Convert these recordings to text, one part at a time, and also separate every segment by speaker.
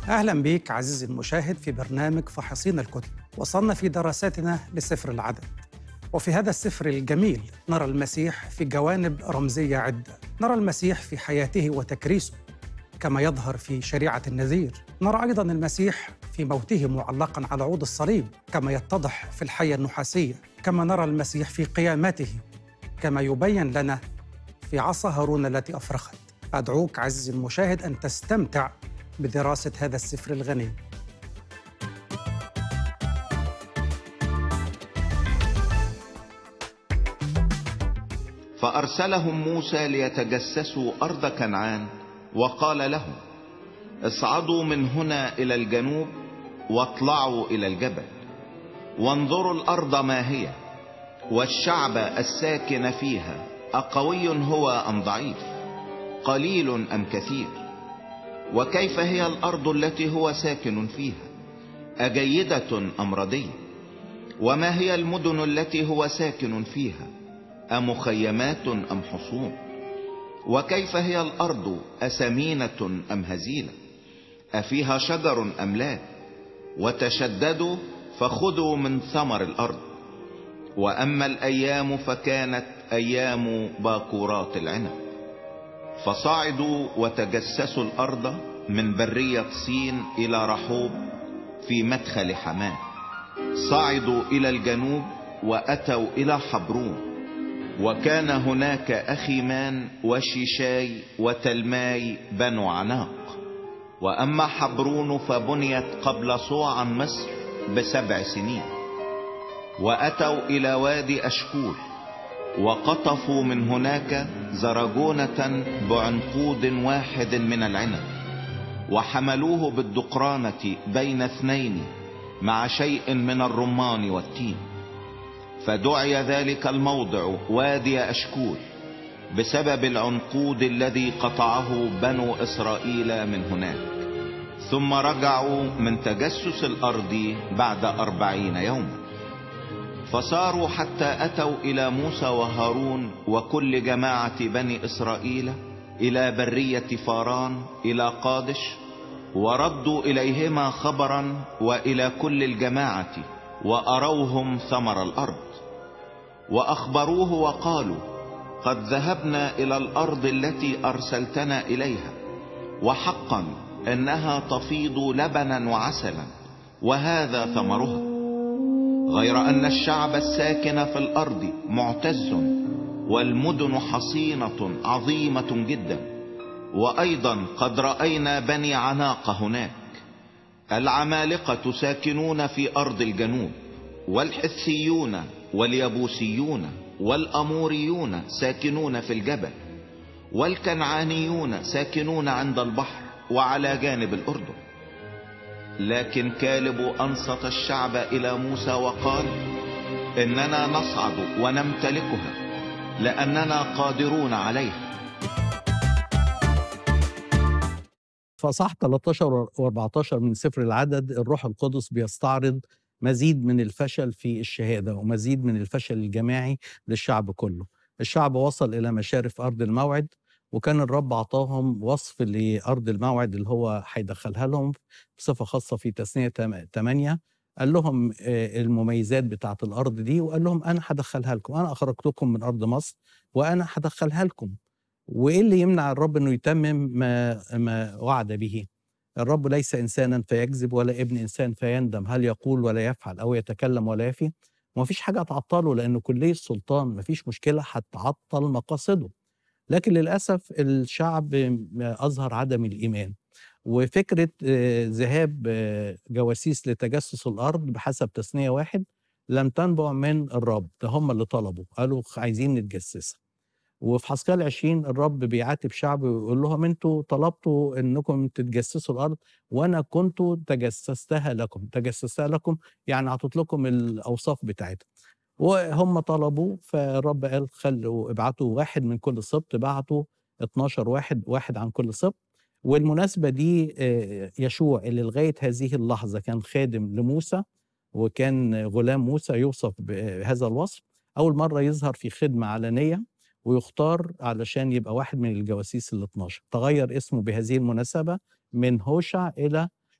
Speaker 1: أهلا بك عزيزي المشاهد في برنامج فحصين الكتب وصلنا في دراساتنا لسفر العدد وفي هذا السفر الجميل نرى المسيح في جوانب رمزية عدة نرى المسيح في حياته وتكريسه كما يظهر في شريعة النذير نرى أيضا المسيح في موته معلقا على عود الصليب كما يتضح في الحية النحاسية كما نرى المسيح في قيامته كما يبين لنا في عصا هارون التي أفرخت أدعوك عزيزي المشاهد أن تستمتع بدراسة هذا السفر الغني
Speaker 2: فأرسلهم موسى ليتجسسوا أرض كنعان وقال لهم اصعدوا من هنا إلى الجنوب واطلعوا إلى الجبل وانظروا الأرض ما هي والشعب الساكن فيها أقوي هو أم ضعيف قليل أم كثير وكيف هي الأرض التي هو ساكن فيها أجيدة أم ردية وما هي المدن التي هو ساكن فيها أمخيمات أم حصون وكيف هي الأرض أسمينة أم هزيلة أفيها شجر أم لا وتشددوا فخذوا من ثمر الأرض وأما الأيام فكانت أيام باكورات العنب فصعدوا وتجسسوا الأرض من برية صين إلى رحوب في مدخل حماه صعدوا إلى الجنوب وأتوا إلى حبرون وكان هناك أخيمان وشيشاي وتلماي بنو عناق وأما حبرون فبنيت قبل صوع عن مصر بسبع سنين وأتوا إلى وادي أشكول وقطفوا من هناك زرجونة بعنقود واحد من العنب وحملوه بالدقرانة بين اثنين مع شيء من الرمان والتين فدعي ذلك الموضع وادي أشكول بسبب العنقود الذي قطعه بنو إسرائيل من هناك ثم رجعوا من تجسس الأرض بعد أربعين يوما فصاروا حتى أتوا إلى موسى وهارون وكل جماعة بني إسرائيل إلى برية فاران إلى قادش وردوا إليهما خبرا وإلى كل الجماعة وأروهم ثمر الأرض وأخبروه وقالوا قد ذهبنا إلى الأرض التي أرسلتنا إليها وحقا إنها تفيض لبنا وعسلا وهذا ثمرها غير أن الشعب الساكن في الأرض معتز والمدن حصينة عظيمة جدا وأيضا قد رأينا بني عناق هناك العمالقة ساكنون في أرض الجنوب والحثيون واليبوسيون والأموريون ساكنون في الجبل والكنعانيون ساكنون عند البحر وعلى جانب الأردن لكن كالب أنصت الشعب إلى موسى وقال إننا نصعد ونمتلكها لأننا قادرون عليها
Speaker 3: فصح 13 و14 من سفر العدد الروح القدس بيستعرض مزيد من الفشل في الشهادة ومزيد من الفشل الجماعي للشعب كله الشعب وصل إلى مشارف أرض الموعد وكان الرب عطاهم وصف لأرض الموعد اللي هو هيدخلها لهم بصفة خاصة في تثنية 8 قال لهم المميزات بتاعة الأرض دي وقال لهم أنا هدخلها لكم أنا أخرجتكم من أرض مصر وأنا هدخلها لكم وإيه اللي يمنع الرب أنه يتمم ما, ما وعد به الرب ليس إنسانا فيكذب ولا ابن إنسان فيندم هل يقول ولا يفعل أو يتكلم ولا يفي ومفيش حاجة تعطله لأنه كلية السلطان مفيش مشكلة هتعطل مقاصده لكن للأسف الشعب أظهر عدم الإيمان وفكرة ذهاب جواسيس لتجسس الأرض بحسب تثنية واحد لم تنبع من الرب ده هم اللي طلبوا قالوا عايزين نتجسسها وفي حسكال 20 الرب بيعاتب شعبه ويقول لهم انتوا طلبتوا انكم تتجسسوا الارض وانا كنت تجسستها لكم تجسستها لكم يعني اعطيت لكم الاوصاف بتاعتها وهم طلبوا فالرب قال خلوا ابعتوا واحد من كل سبط بعتوا 12 واحد واحد عن كل سبط والمناسبة دي يشوع اللي لغاية هذه اللحظة كان خادم لموسى وكان غلام موسى يوصف بهذا الوصف أول مرة يظهر في خدمة علنية ويختار علشان يبقى واحد من الجواسيس ال 12 تغير اسمه بهذه المناسبة من هوشع إلى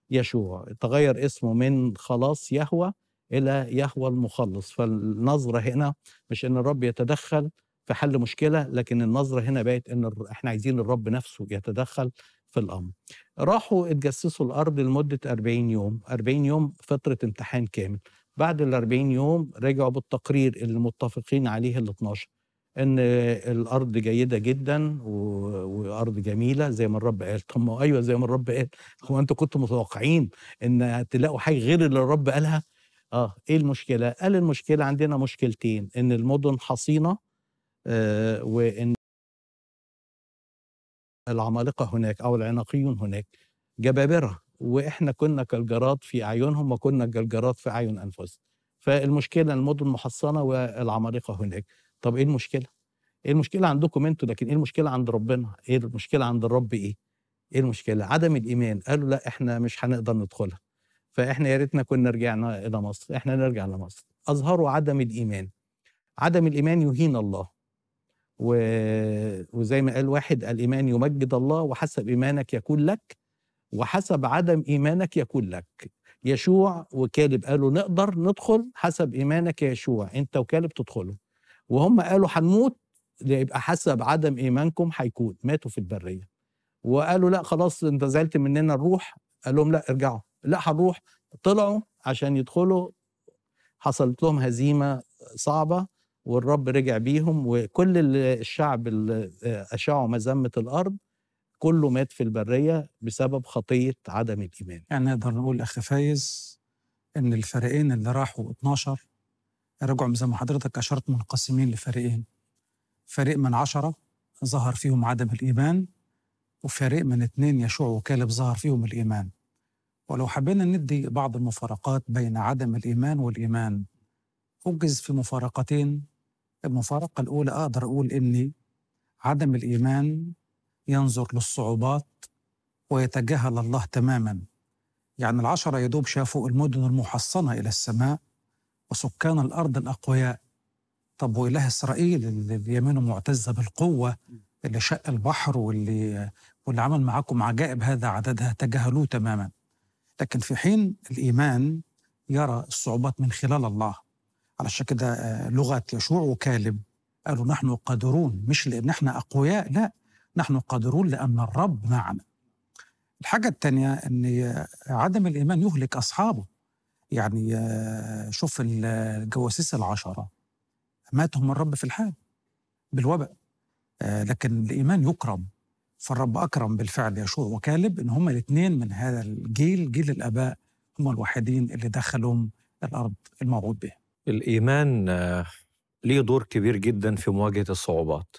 Speaker 3: يشوع تغير اسمه من خلاص يهوى الى يهوى المخلص فالنظره هنا مش ان الرب يتدخل في حل مشكله لكن النظره هنا بقت ان الر- احنا عايزين الرب نفسه يتدخل في الامر راحوا اتجسسوا الارض لمده 40 يوم 40 يوم فتره امتحان كامل بعد ال 40 يوم رجعوا بالتقرير اللي متفقين عليه ال 12 ان الارض جيده جدا و- وارض جميله زي ما الرب قال طب ما هو ايوه زي ما الرب قال هو انتوا كنتوا متوقعين ان تلاقوا حاجه غير اللي الرب قالها اه ايه المشكله قال المشكله عندنا مشكلتين ان المدن حصينه آه وان العمالقه هناك او العناقيون هناك جبابره واحنا كنا كالجراد في اعينهم وكنا كالجراد في اعين انفسنا فالمشكله المدن محصنه والعمالقه هناك طب ايه المشكله ايه المشكله عندكم انتوا لكن ايه المشكله عند ربنا ايه المشكله عند الرب ايه ايه المشكله عدم الايمان قالوا لا احنا مش هنقدر ندخلها فاحنا يا ريتنا كنا رجعنا الى مصر احنا نرجع لمصر اظهروا عدم الايمان عدم الايمان يهين الله و... وزي ما قال واحد الايمان يمجد الله وحسب ايمانك يكون لك وحسب عدم ايمانك يكون لك يشوع وكالب قالوا نقدر ندخل حسب ايمانك يا يشوع انت وكالب تدخلوا وهم قالوا هنموت يبقى حسب عدم ايمانكم هيكون ماتوا في البريه وقالوا لا خلاص انت زعلت مننا نروح قال لهم لا ارجعوا لا هنروح طلعوا عشان يدخلوا حصلت لهم هزيمه صعبه والرب رجع بيهم وكل ال- الشعب اللي اشاعوا مذمه الارض كله مات في البريه بسبب خطيه عدم الايمان
Speaker 1: يعني نقدر نقول اخ فايز ان الفريقين اللي راحوا 12 رجعوا زي ما حضرتك اشرت منقسمين لفريقين فريق من عشرة ظهر فيهم عدم الايمان وفريق من اثنين يشوع وكالب ظهر فيهم الايمان ولو حبينا ندي بعض المفارقات بين عدم الايمان والايمان اوجز في مفارقتين المفارقه الاولى اقدر اقول اني عدم الايمان ينظر للصعوبات ويتجاهل الله تماما يعني العشرة يدوب شافوا المدن المحصنة إلى السماء وسكان الأرض الأقوياء طب وإله إسرائيل اللي يمينه معتزة بالقوة اللي شق البحر واللي واللي عمل معاكم عجائب هذا عددها تجاهلوه تماما لكن في حين الإيمان يرى الصعوبات من خلال الله علشان كده آه، لغة يشوع وكالب قالوا نحن قادرون مش لأن احنا أقوياء لا نحن قادرون لأن الرب معنا الحاجة الثانية أن عدم الإيمان يهلك أصحابه يعني آه، شوف ال- الجواسيس العشرة ماتهم الرب في الحال بالوباء آه، لكن الإيمان يكرم فالرب أكرم بالفعل يشوع وكالب إن هما الاثنين من هذا الجيل جيل الآباء هم الوحيدين اللي دخلوا الأرض الموعود بها
Speaker 4: الإيمان آه، ليه دور كبير جدا في مواجهة الصعوبات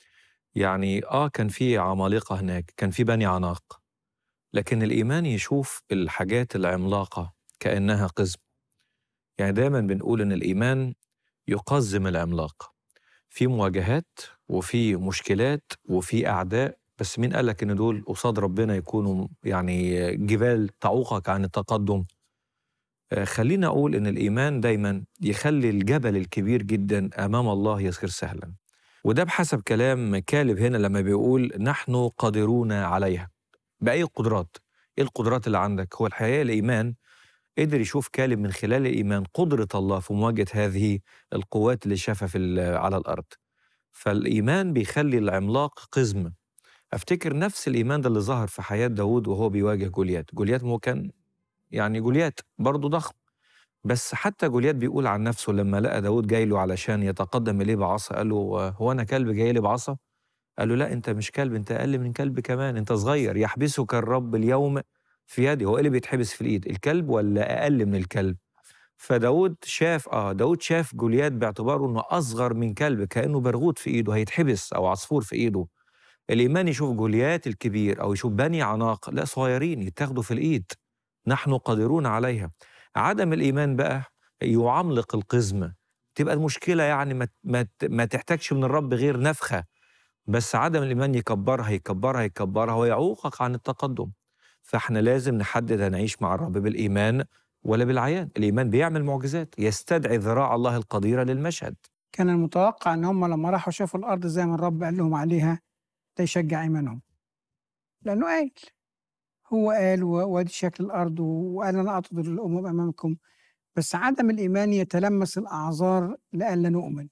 Speaker 4: يعني آه كان في عمالقة هناك كان في بني عناق لكن الإيمان يشوف الحاجات العملاقة كأنها قزم يعني دايما بنقول إن الإيمان يقزم العملاق في مواجهات وفي مشكلات وفي أعداء بس مين قالك إن دول قصاد ربنا يكونوا يعني جبال تعوقك عن التقدم آه، خلينا أقول إن الإيمان دايما يخلي الجبل الكبير جدا أمام الله يصير سهلا وده بحسب كلام كالب هنا لما بيقول نحن قادرون عليها بأي قدرات إيه القدرات اللي عندك هو الحقيقة الإيمان قدر يشوف كالب من خلال الإيمان قدرة الله في مواجهة هذه القوات اللي شافها في ال- على الأرض فالإيمان بيخلي العملاق قزم أفتكر نفس الإيمان ده اللي ظهر في حياة داود وهو بيواجه جوليات جوليات هو كان يعني جوليات برضه ضخم بس حتى جوليات بيقول عن نفسه لما لقى داود جاي له علشان يتقدم إليه بعصا قال له آه، هو أنا كلب جاي لي بعصا قال له لا أنت مش كلب أنت أقل من كلب كمان أنت صغير يحبسك الرب اليوم في يدي هو إيه اللي بيتحبس في الإيد الكلب ولا أقل من الكلب فداود شاف اه داود شاف جوليات باعتباره انه اصغر من كلب كانه برغوت في ايده هيتحبس او عصفور في ايده الايمان يشوف جوليات الكبير او يشوف بني عناق لا صغيرين يتاخدوا في الايد نحن قادرون عليها عدم الايمان بقى يعملق القزمه تبقى المشكله يعني ما ما ما تحتاجش من الرب غير نفخه بس عدم الايمان يكبرها يكبرها يكبرها ويعوقك عن التقدم فاحنا لازم نحدد هنعيش مع الرب بالايمان ولا بالعيان الإيمان بيعمل معجزات يستدعي ذراع الله القديرة للمشهد
Speaker 5: كان المتوقع ان هم لما راحوا شافوا الارض زي ما الرب قال لهم عليها ده يشجع ايمانهم لانه قايل هو قال و- وادي شكل الارض و- وقال انا اطرد الامم امامكم بس عدم الايمان يتلمس الاعذار لئلا نؤمن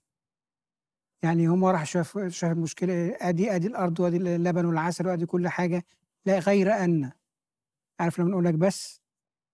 Speaker 5: يعني هم راح شاف شاف المشكله إيه؟ ادي ادي الارض وادي اللبن والعسل وادي كل حاجه لا غير ان عارف لما نقول لك بس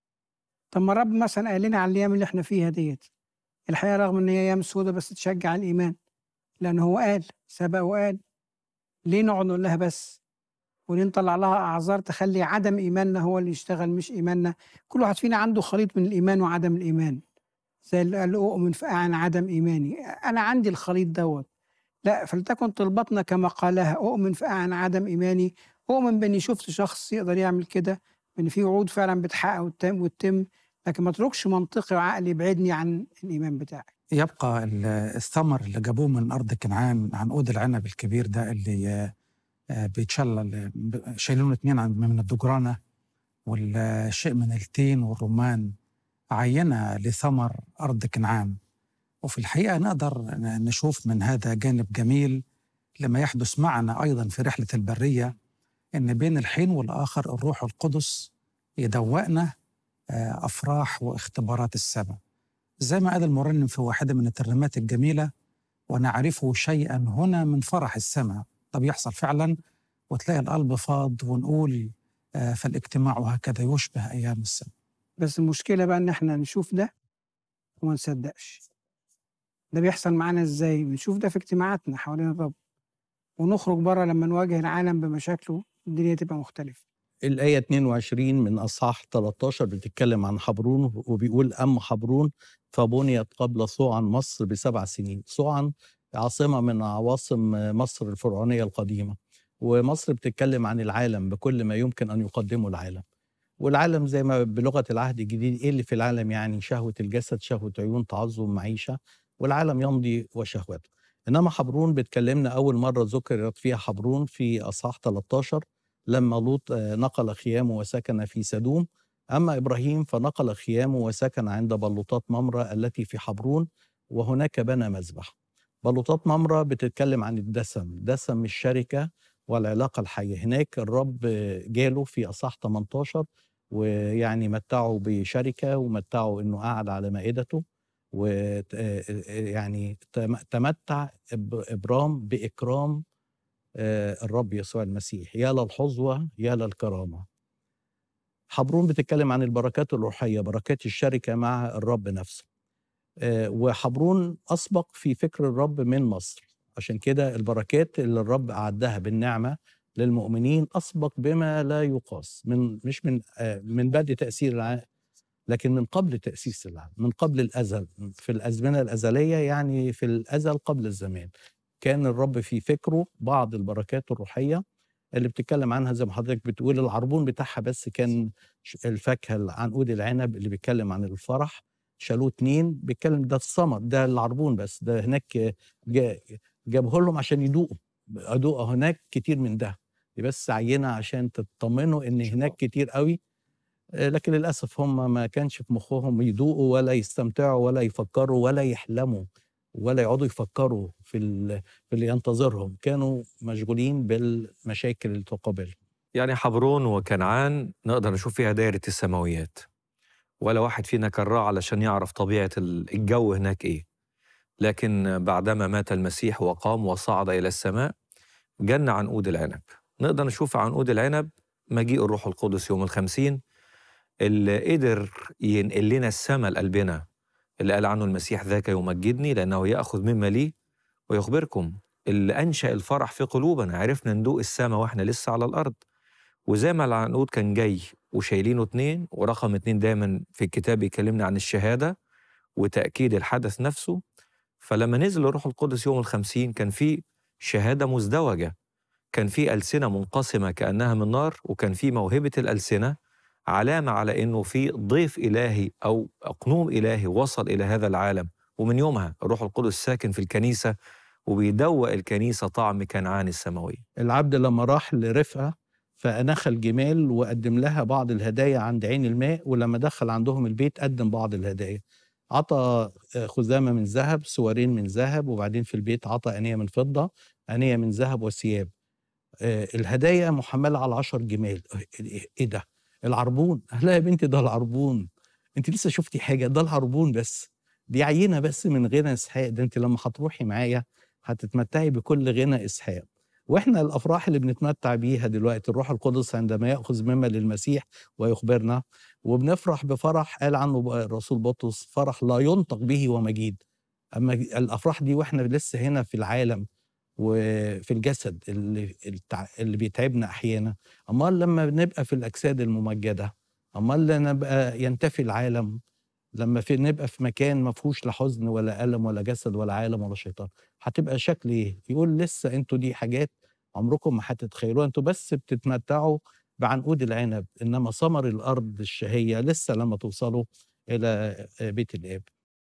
Speaker 5: طب ما الرب مثلا قال لنا على الايام اللي احنا فيها ديت الحقيقه رغم ان هي ايام سودة بس تشجع الايمان لان هو قال سبق وقال ليه نقعد نقول لها بس وليه نطلع لها اعذار تخلي عدم ايماننا هو اللي يشتغل مش ايماننا كل واحد فينا عنده خليط من الايمان وعدم الايمان زي اللي قال اؤمن عن عدم ايماني انا عندي الخليط دوت لا فلتكن طلبتنا كما قالها اؤمن عن عدم ايماني اؤمن باني شفت شخص يقدر يعمل كده بان في وعود فعلا بتحقق وتتم وتتم لكن ما اتركش منطقي وعقلي يبعدني عن الايمان بتاعي
Speaker 1: يبقى ال- الثمر اللي جابوه من أرض كنعان عنقود العنب الكبير ده اللي آه، آه، بيتشلل ب- شايلينه اتنين عن- من الدجرانة والشيء من التين والرمان عينة لثمر أرض كنعان وفي الحقيقة نقدر ن- نشوف من هذا جانب جميل لما يحدث معنا أيضا في رحلة البرية إن بين الحين والآخر الروح القدس يدوقنا آه، أفراح واختبارات السماء زي ما قال المرنم في واحدة من الترنيمات الجميلة ونعرفه شيئا هنا من فرح السماء طب يحصل فعلا وتلاقي القلب فاض ونقول آه، فالاجتماع هكذا يشبه أيام السماء
Speaker 5: بس المشكله بقى ان احنا نشوف ده وما نصدقش ده بيحصل معانا ازاي بنشوف ده في اجتماعاتنا حوالين الرب ونخرج بره لما نواجه العالم بمشاكله الدنيا تبقى مختلفه
Speaker 3: الآية 22 من أصحاح 13 بتتكلم عن حبرون وبيقول أما حبرون فبنيت قبل صوعا مصر بسبع سنين صوعا عاصمة من عواصم مصر الفرعونية القديمة ومصر بتتكلم عن العالم بكل ما يمكن أن يقدمه العالم والعالم زي ما بلغة العهد الجديد إيه اللي في العالم يعني شهوة الجسد شهوة عيون تعظم معيشة والعالم يمضي وشهوته إنما حبرون بتكلمنا أول مرة ذكرت فيها حبرون في أصحاح 13 لما لوط آه، نقل خيامه وسكن في سدوم أما إبراهيم فنقل خيامه وسكن عند بلوطات ممرة التي في حبرون وهناك بنى مذبح بلوطات ممرة بتتكلم عن الدسم دسم الشركة والعلاقة الحية هناك الرب آه، جاله في أصح 18 ويعني متعه بشركة ومتعه أنه قعد على مائدته ويعني تمتع إب- إبرام بإكرام آه، الرب يسوع المسيح يا للحظوة يا للكرامة حبرون بتتكلم عن البركات الروحية بركات الشركة مع الرب نفسه آه، وحبرون أسبق في فكر الرب من مصر عشان كده البركات اللي الرب أعدها بالنعمة للمؤمنين أسبق بما لا يقاس من مش من آه، من بدء تأثير العالم لكن من قبل تأسيس العالم من قبل الأزل في الأزمنة الأزلية يعني في الأزل قبل الزمان كان الرب في فكره بعض البركات الروحية اللي بتتكلم عنها زي ما حضرتك بتقول العربون بتاعها بس كان ش- الفاكهة عنقود العنب اللي بيتكلم عن الفرح شالوه اتنين بيتكلم ده الثمر ده العربون بس ده هناك جا- جابه لهم عشان يدوقوا ادوق هناك كتير من ده دي بس عينة عشان تطمنوا ان هناك كتير قوي آه، لكن للاسف هم ما كانش في مخهم يدوقوا ولا يستمتعوا ولا يفكروا ولا يحلموا ولا يقعدوا يفكروا في ال- في اللي ينتظرهم كانوا مشغولين بالمشاكل اللي تقابلهم
Speaker 4: يعني حبرون وكنعان نقدر نشوف فيها دايرة السماويات ولا واحد فينا كان راح علشان يعرف طبيعة ال- الجو هناك إيه لكن بعدما مات المسيح وقام وصعد إلى السماء جن عنقود العنب نقدر نشوف عنقود العنب مجيء الروح القدس يوم الخمسين اللي قدر ينقل لنا السماء لقلبنا اللي قال عنه المسيح ذاك يمجدني لأنه يأخذ مما لي ويخبركم اللي أنشأ الفرح في قلوبنا عرفنا ندوق السماء وإحنا لسه على الأرض وزي ما العنقود كان جاي وشايلينه اتنين ورقم اتنين دايما في الكتاب يكلمنا عن الشهادة وتأكيد الحدث نفسه فلما نزل الروح القدس يوم الخمسين كان في شهادة مزدوجة كان في ألسنة منقسمة كأنها من نار وكان في موهبة الألسنة علامة على إنه في ضيف إلهي أو أقنوم إلهي وصل إلى هذا العالم ومن يومها الروح القدس ساكن في الكنيسة وبيدوق الكنيسة طعم كنعان السماوي
Speaker 3: العبد لما راح لرفقة فأنخ الجمال وقدم لها بعض الهدايا عند عين الماء ولما دخل عندهم البيت قدم بعض الهدايا عطى آه، خزامة من ذهب سوارين من ذهب وبعدين في البيت عطى أنية من فضة أنية من ذهب وثياب آه، الهدايا محملة على عشر جمال آه، إيه ده العربون لا يا بنتي ده العربون انت لسه شفتي حاجه ده العربون بس دي عينه بس من غنى اسحاق ده انت لما هتروحي معايا هتتمتعي بكل غنى اسحاق واحنا الافراح اللي بنتمتع بيها دلوقتي الروح القدس عندما ياخذ مما للمسيح ويخبرنا وبنفرح بفرح قال عنه الرسول بطرس فرح لا ينطق به ومجيد اما الافراح دي واحنا لسه هنا في العالم وفي الجسد اللي اللي بيتعبنا احيانا امال لما نبقى في الاجساد الممجده امال لما نبقى ينتفي العالم لما في نبقى في مكان ما فيهوش لا حزن ولا الم ولا جسد ولا عالم ولا شيطان هتبقى شكل ايه يقول لسه انتوا دي حاجات عمركم ما هتتخيلوها انتوا بس بتتمتعوا بعنقود العنب انما ثمر الارض الشهيه لسه لما توصلوا الى بيت الاب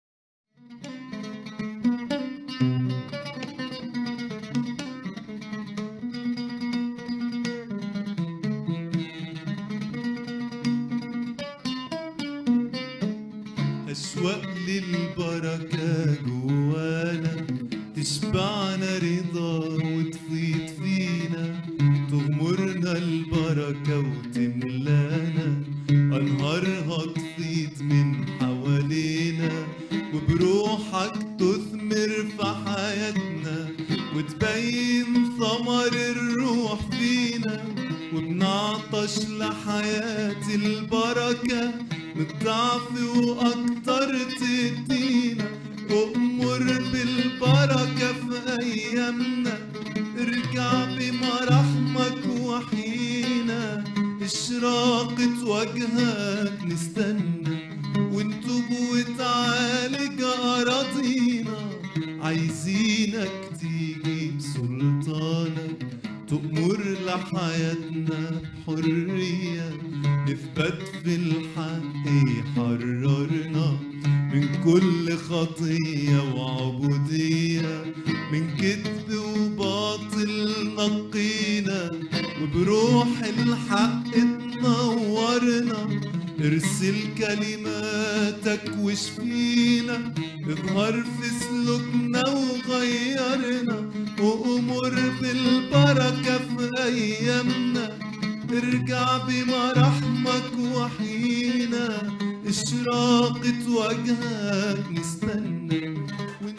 Speaker 6: أشواق للبركة جوانا تشبعنا رضا وتفيض فينا تغمرنا البركة وتملانا أنهارها تفيض من حوالينا وبروحك تثمر في حياتنا وتبين ثمر الروح فينا وبنعطش لحياة البركة بالضعف وأكتر تدينا أؤمر بالبركة في أيامنا ارجع بمراحمك وحينا إشراقة وجهك نستنى ونتوب وتعالج أراضينا عايزينك تيجي بسلطانك تأمر لحياتنا بحرية نثبت في الحق يحررنا من كل خطية وعبودية من كذب وباطل نقينا وبروح الحق تنورنا ارسل كلماتك واشفينا اظهر في سلوكنا وغيرنا وامر بالبركة في ايامنا ارجع بمراحمك وحينا اشراقة وجهك نستنى وانت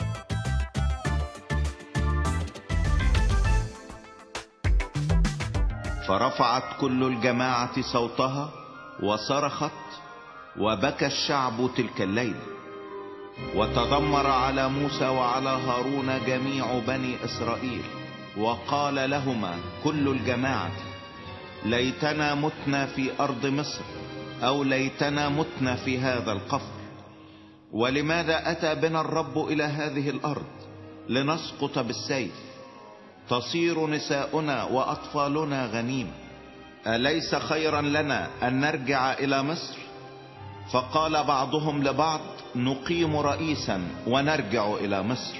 Speaker 2: فرفعت كل الجماعة صوتها وصرخت وبكى الشعب تلك الليلة وتذمر على موسى وعلى هارون جميع بني إسرائيل وقال لهما كل الجماعة ليتنا متنا في أرض مصر أو ليتنا متنا في هذا القفر ولماذا أتى بنا الرب إلى هذه الأرض لنسقط بالسيف تصير نساؤنا وأطفالنا غنيمة أليس خيرا لنا أن نرجع إلى مصر فقال بعضهم لبعض نقيم رئيسا ونرجع إلى مصر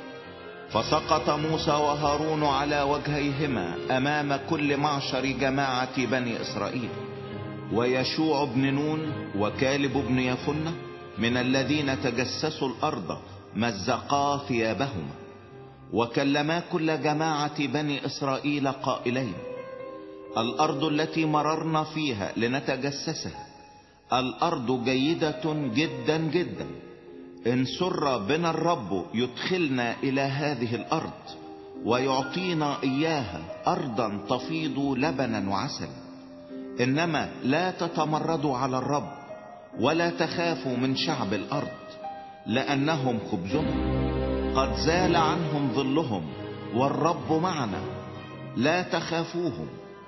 Speaker 2: فسقط موسى وهارون على وجهيهما أمام كل معشر جماعة بني إسرائيل ويشوع بن نون وكالب بن يفنة من الذين تجسسوا الأرض مزقا ثيابهما وكلما كل جماعة بني إسرائيل قائلين الأرض التي مررنا فيها لنتجسسها الأرض جيدة جدا جدا إن سر بنا الرب يدخلنا إلى هذه الأرض ويعطينا إياها أرضا تفيض لبنا وعسلا إنما لا تتمردوا على الرب ولا تخافوا من شعب الأرض لأنهم خبزنا قد زال عنهم ظلهم والرب معنا لا تخافوهم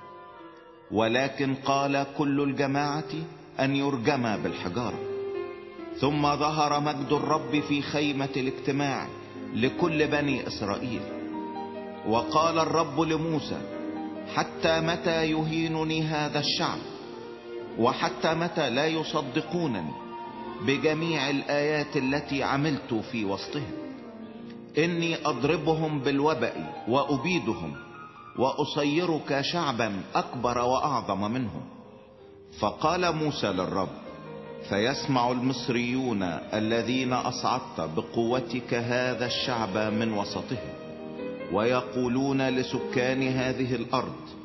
Speaker 2: ولكن قال كل الجماعة أن يرجم بالحجارة ثم ظهر مجد الرب في خيمة الاجتماع لكل بني إسرائيل وقال الرب لموسى حتى متى يهينني هذا الشعب وحتى متى لا يصدقونني بجميع الآيات التي عملت في وسطهم إني أضربهم بالوبأ وأبيدهم وأصيرك شعبا أكبر وأعظم منهم فقال موسى للرب فيسمع المصريون الذين أصعدت بقوتك هذا الشعب من وسطهم ويقولون لسكان هذه الأرض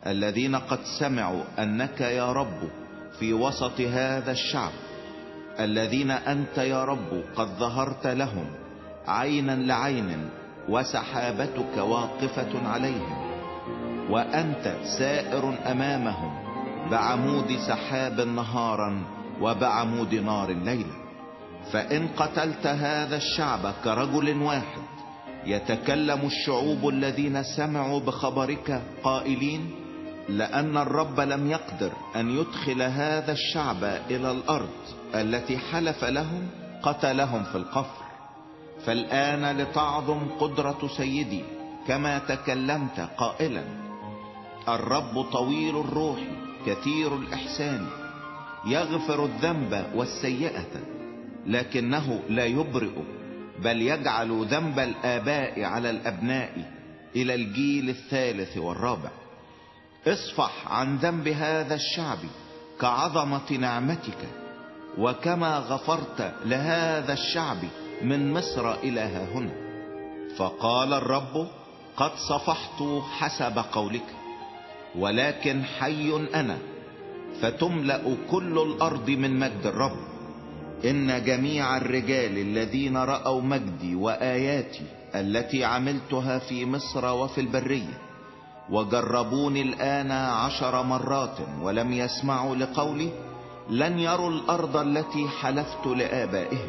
Speaker 2: الذين قد سمعوا أنك يا رب في وسط هذا الشعب الذين أنت يا رب قد ظهرت لهم عينا لعين وسحابتك واقفة عليهم وأنت سائر أمامهم بعمود سحاب نهارا وبعمود نار ليلا فإن قتلت هذا الشعب كرجل واحد يتكلم الشعوب الذين سمعوا بخبرك قائلين لأن الرب لم يقدر أن يدخل هذا الشعب إلى الأرض التي حلف لهم قتلهم في القفر فالآن لتعظم قدرة سيدي كما تكلمت قائلا الرب طويل الروح كثير الإحسان يغفر الذنب والسيئة لكنه لا يبرئ بل يجعل ذنب الآباء على الأبناء إلى الجيل الثالث والرابع اصفح عن ذنب هذا الشعب كعظمة نعمتك وكما غفرت لهذا الشعب من مصر إلى ها هنا فقال الرب قد صفحت حسب قولك ولكن حي أنا فتملأ كل الأرض من مجد الرب إن جميع الرجال الذين رأوا مجدي وآياتي التي عملتها في مصر وفي البرية وجربوني الآن عشر مرات ولم يسمعوا لقولي لن يروا الأرض التي حلفت لآبائهم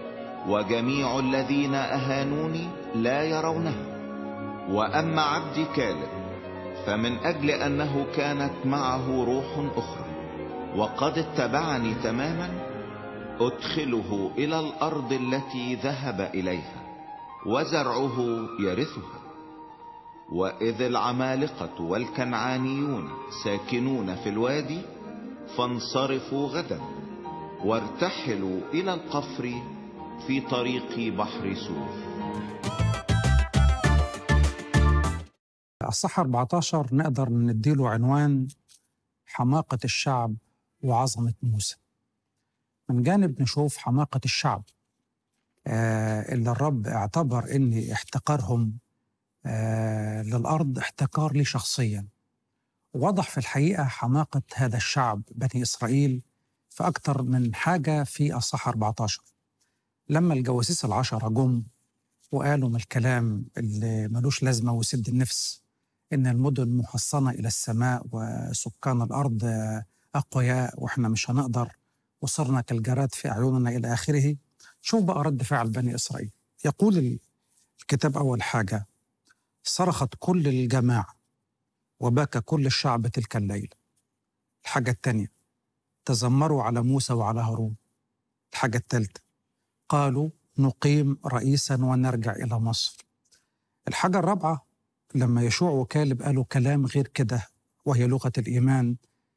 Speaker 2: وجميع الذين أهانوني لا يرونها وأما عبدي كالب فمن أجل أنه كانت معه روح أخرى وقد اتبعني تماما أدخله إلى الأرض التي ذهب إليها وزرعه يرثها وإذ العمالقة والكنعانيون ساكنون في الوادي فانصرفوا غدا وارتحلوا إلى القفر في طريق بحر سوف
Speaker 1: الصح 14 نقدر نديله عنوان حماقة الشعب وعظمة موسى من جانب نشوف حماقة الشعب آه اللي الرب اعتبر ان احتقارهم آه للأرض احتكار لي شخصيا وضح في الحقيقة حماقة هذا الشعب بني إسرائيل في أكتر من حاجة في الصح 14 لما الجواسيس العشرة جم وقالوا من الكلام اللي ملوش لازمة وسد النفس إن المدن محصنة إلى السماء وسكان الأرض أقوياء وإحنا مش هنقدر وصرنا كالجراد في أعيننا إلى آخره شوف بقى رد فعل بني إسرائيل يقول الكتاب أول حاجة صرخت كل الجماعة وبكى كل الشعب تلك الليلة الحاجة الثانية تذمروا على موسى وعلى هارون الحاجة الثالثة قالوا نقيم رئيسا ونرجع إلى مصر الحاجة الرابعة لما يشوع وكالب قالوا كلام غير كده وهي لغة الإيمان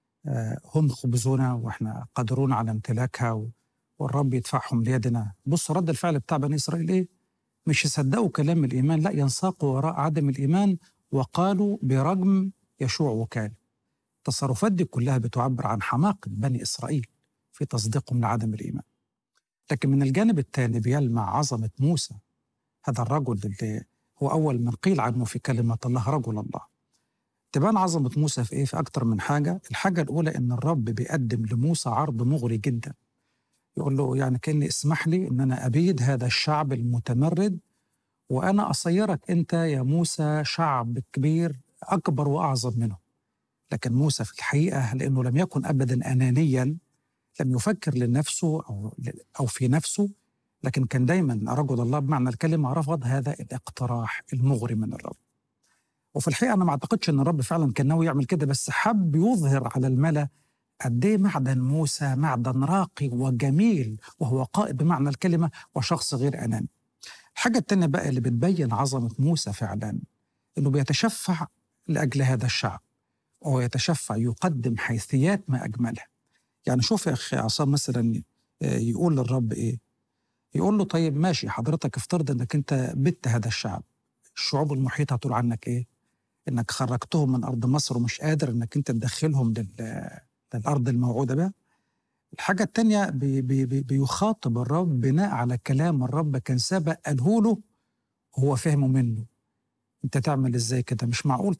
Speaker 1: هم خبزنا وإحنا قادرون على امتلاكها والرب يدفعهم ليدنا بص رد الفعل بتاع بني إسرائيل إيه مش يصدقوا كلام الإيمان لا ينساقوا وراء عدم الإيمان وقالوا برجم يشوع وكالب التصرفات دي كلها بتعبر عن حماقة بني إسرائيل في تصديقهم لعدم الإيمان لكن من الجانب الثاني بيلمع عظمة موسى هذا الرجل اللي هو أول من قيل عنه في كلمة الله رجل الله تبان عظمة موسى في إيه؟ في أكتر من حاجة الحاجة الأولى إن الرب بيقدم لموسى عرض مغري جدا يقول له يعني كأني اسمح لي إن أنا أبيد هذا الشعب المتمرد وأنا أصيرك أنت يا موسى شعب كبير أكبر وأعظم منه لكن موسى في الحقيقة لأنه لم يكن أبدا أنانيا لم يفكر لنفسه أو, أو في نفسه لكن كان دايما رجل الله بمعنى الكلمة رفض هذا الاقتراح المغري من الرب وفي الحقيقة أنا ما أعتقدش أن الرب فعلا كان ناوي يعمل كده بس حب يظهر على الملأ قد إيه معدن موسى معدن راقي وجميل وهو قائد بمعنى الكلمة وشخص غير أناني الحاجة التانية بقى اللي بتبين عظمة موسى فعلا إنه بيتشفع لأجل هذا الشعب وهو يتشفع يقدم حيثيات ما أجملها يعني شوف يا أخي عصام مثلا يقول للرب إيه يقول له طيب ماشي حضرتك افترض انك انت بت هذا الشعب الشعوب المحيطه هتقول عنك ايه انك خرجتهم من ارض مصر ومش قادر انك انت تدخلهم لل... للارض الموعوده بها الحاجه الثانيه بي بي بي بيخاطب الرب بناء على كلام الرب كان سبق قاله له وهو فهمه منه انت تعمل ازاي كده مش معقول طبعا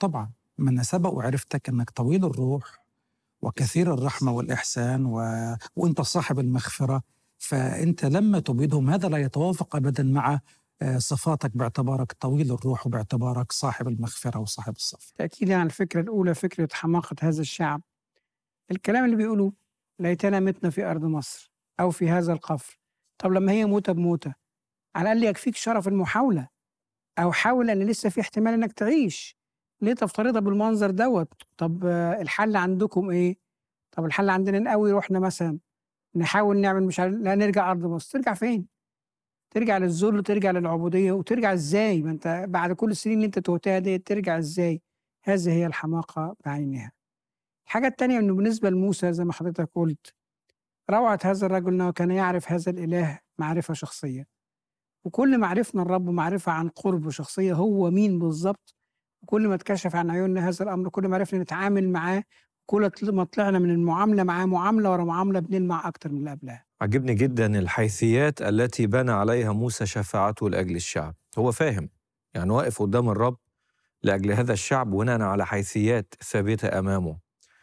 Speaker 1: ما انا سبق وعرفتك انك طويل الروح وكثير الرحمه والاحسان و... وانت صاحب المغفره فانت لما تبيدهم هذا لا يتوافق ابدا مع آه، صفاتك باعتبارك طويل الروح وباعتبارك صاحب المغفره وصاحب الصف.
Speaker 5: تأكيدا على الفكرة الأولى فكرة حماقة هذا الشعب الكلام اللي بيقولوه ليتنا متنا في أرض مصر أو في هذا القفر طب لما هي موتة بموتة على الأقل يكفيك شرف المحاولة أو حاول أن لسه في احتمال إنك تعيش ليه تفترضها بالمنظر دوت طب آه، الحل عندكم إيه طب الحل عندنا نقوي روحنا مثلا نحاول نعمل مش عارف لا نرجع أرض مصر ترجع فين ترجع للذل وترجع للعبودية وترجع إزاي ما أنت بعد كل السنين اللي أنت توتها دي ترجع إزاي هذه هي الحماقة بعينها الحاجة التانية إنه بالنسبة لموسى زي ما حضرتك قلت روعة هذا الرجل أنه كان يعرف هذا الإله معرفة شخصية وكل ما عرفنا الرب معرفة عن قرب شخصية هو مين بالظبط وكل ما اتكشف عن عيوننا هذا الأمر كل ما عرفنا نتعامل معاه كل ما طلعنا من المعاملة معاه معاملة ورا معاملة بنلمع أكتر من اللي قبلها
Speaker 4: عجبني جدا الحيثيات التي بنى عليها موسى شفاعته لأجل الشعب هو فاهم يعني واقف قدام الرب لأجل هذا الشعب بناء على حيثيات ثابتة أمامه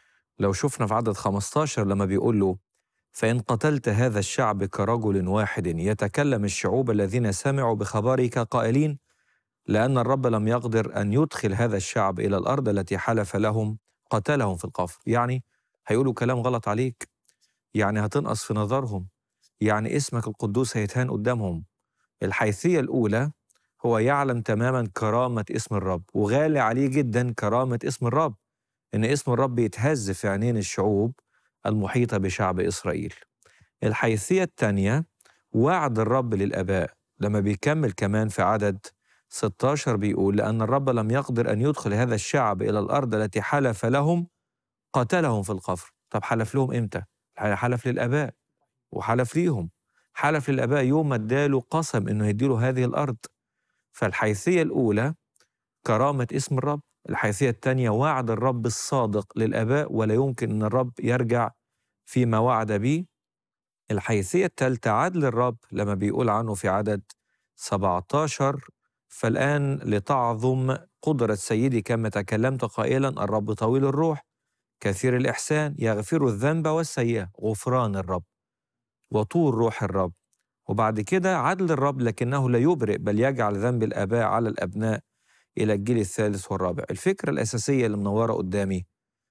Speaker 4: لو شفنا في عدد 15 لما بيقول له فإن قتلت هذا الشعب كرجل واحد يتكلم الشعوب الذين سمعوا بخبرك قائلين لأن الرب لم يقدر أن يدخل هذا الشعب إلى الأرض التي حلف لهم قتلهم في القفر يعني هيقولوا كلام غلط عليك يعني هتنقص في نظرهم يعني اسمك القدوس هيتهان قدامهم الحيثية الأولى هو يعلم تماما كرامة اسم الرب وغالي عليه جدا كرامة اسم الرب إن اسم الرب يتهز في عينين الشعوب المحيطة بشعب إسرائيل الحيثية الثانية وعد الرب للآباء لما بيكمل كمان في عدد 16 بيقول لأن الرب لم يقدر أن يدخل هذا الشعب إلى الأرض التي حلف لهم قتلهم في القفر طب حلف لهم إمتى؟ حلف للآباء وحلف ليهم حلف للآباء يوم ما اداله قسم إنه يديله هذه الأرض فالحيثية الأولى كرامة اسم الرب الحيثية الثانية وعد الرب الصادق للآباء ولا يمكن أن الرب يرجع فيما وعد به الحيثية الثالثة عدل الرب لما بيقول عنه في عدد 17 فالآن لتعظم قدرة سيدي كما تكلمت قائلا الرب طويل الروح كثير الإحسان يغفر الذنب والسيئة غفران الرب وطول روح الرب وبعد كده عدل الرب لكنه لا يبرئ بل يجعل ذنب الآباء على الأبناء إلى الجيل الثالث والرابع الفكرة الأساسية اللي منورة قدامي